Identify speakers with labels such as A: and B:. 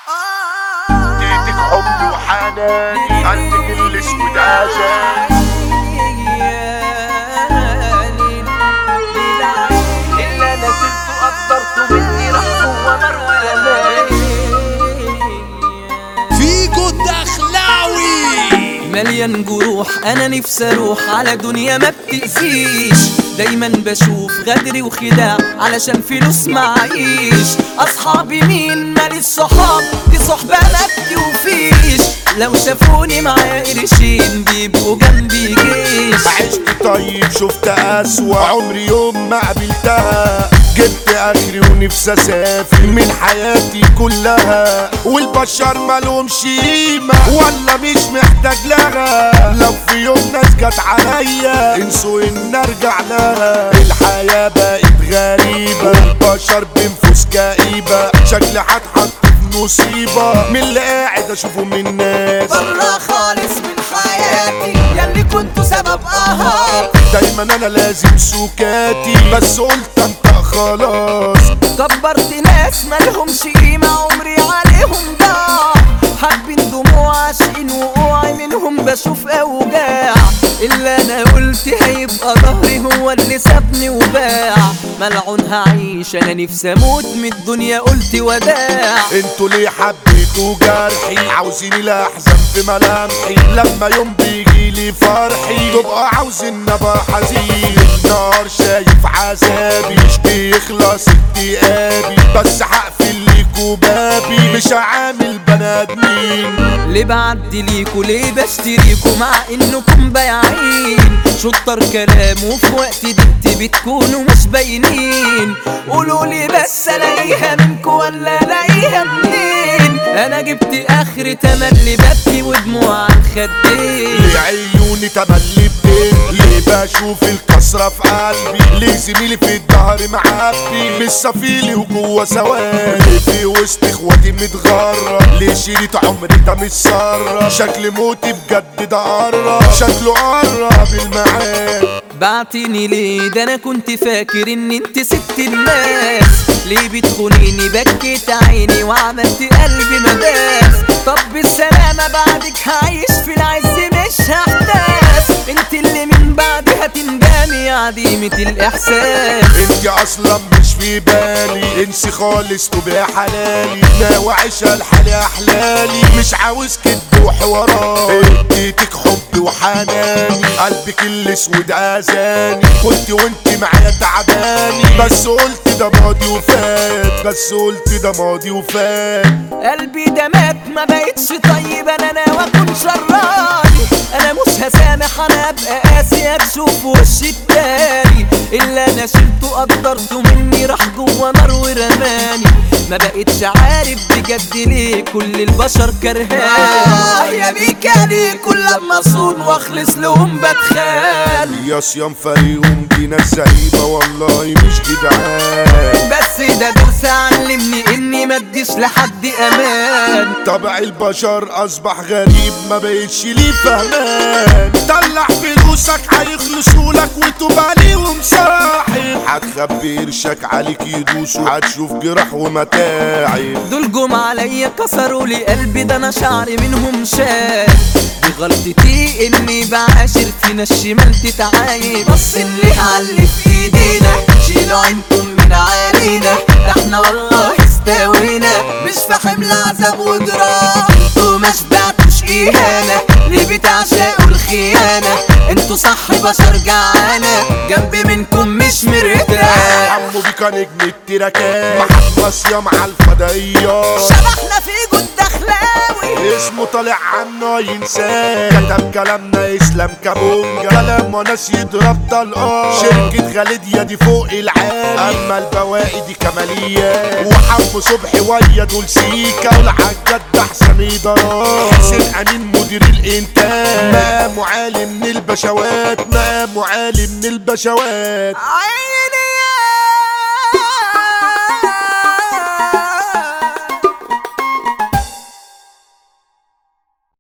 A: اديتك حب وحناني عندك الاسود عزاني
B: إلا أنا كنت قدرت مني رحمه ومر
C: فيجو الدخلاوي
B: مليان جروح انا نفسي اروح على دنيا ما بتأذيش دايما بشوف غدر وخداع علشان فلوس معيش اصحابي مين مالي الصحاب دي صحبة ما بتوفيش لو شافوني معايا قرشين بيبقوا جنبي جيش
A: عشت طيب شفت اسوأ عمري يوم ما قابلتها جبت اخري ونفسي اسافر من حياتي كلها والبشر مالهمش قيمة ولا مش محتاج لها لو في يوم ناس جت عليا انسوا ان ارجع لها الحياة بقت غريبة والبشر بنفوس كئيبة شكلي هتحط في مصيبة من اللي قاعد اشوفه من الناس
B: برا خالص من حياتي ياللي كنتوا سبب اهات
A: دايما انا لازم سكاتي بس قلت انت خلاص
B: كبرت ناس مالهمش قيمة عمري عليهم ضاع حابين دموع عاشقين وقوعي منهم بشوف اوجاع اللي انا قلت هيبقى ظهري هو اللي سابني وباع ملعون هعيش انا نفسي اموت من الدنيا قلت وداع
A: انتوا ليه حبيتوا جرحي عاوزيني لا احزن في ملامحي لما يوم بيجيلي فرحي تبقى عاوزين ابقى حزين النار شايف عذابي مش بيخلص اكتئابي بس هقفل ليكوا بابي مش هعامل بني ادمين
B: ليه بعدي ليكوا ليه بشتريكوا مع انكم بايعين شطر كلام وفي وقت دقت بتكونوا مش باينين قولوا لي بس الاقيها منكوا ولا الاقيها منين انا جبت اخر تملي ببكي ودموع على الخدين
A: ليه عيوني تملي بدين ليه بشوف الكسرة في قلبي ليه زميلي في الظهر معبي مش صفيلي وجوه سواد ليه في وسط اخواتي متغرب ليه شريط عمري ده متسرب شكل موتي بجد ده قرب شكله قرب الميعاد
B: بعتني ليه ده انا كنت فاكر ان انت ست الناس ليه بتخونيني بكيت عيني وعملت قلبي مداس طب بالسلامة بعدك هعيش في العز مش هحتاس انت اللي من بعدي هتندمي عديمة الاحساس
A: انت اصلا مش في بالي انسي خالص تبقى حلالي ناوي عيشها لحالي احلالي مش عاوز كدب وحوارات اديتك حب وحناني قلبك الاسود اذاني كنت وانت معايا تعباني بس قلت ده ماضي وفات بس قلت ده ماضي وفات
B: قلبي ده مات ما بقتش طيب انا ناوي اكون شراني انا مش هسامح انا ابقى قاسي اشوف وشي التاني اللي انا شلته قدرته مني راح جوه نار ورماني ما بقتش عارف بجد ليه كل البشر كرهاني يا بيكاني كل لما اصون واخلص لهم بتخان
A: يا صيام فريقهم دي ناس زعيبه والله مش جدعان
B: بس ده درس علمني اني ما اديش لحد امان
A: طبع البشر اصبح غريب ما بقتش ليه فهمان طلع فلوسك هيخلصوا لك وتبقى ليهم صاحب هتخبي قرشك عليك يدوسوا هتشوف جراح ومتاعب
B: دول جم عليا كسروا لي قلبي ده انا شعري منهم شال دي غلطتي اني بعاشر فينا الشمال تتعايب بص اللي علي في ايدينا شيلوا عينكم من علينا ده احنا والله استوينا مش في حمل عذاب وجراح انتوا ما شبعتوش اهانة ليه بتعشقوا الخيانة انتوا صح بشر جعانة جنبي منكم مش مرتاح
A: عمو بيكا نجم التراكات محمد صيام على الفضائيات
B: شبحنا في جود دخلاوي
A: اسمه طالع عنه ينساه كتب كلامنا اسلام كابونجا كلام وناس يضرب طلقات شركة خالدية دي فوق العالي اما البواقي دي كماليات وحمو صبحي ويا دول سيكا والحاجات ده احسن ادارات حسين امين مدير الانتاج مقامه عالي من البشوات مقامه عالي من البشوات
B: عين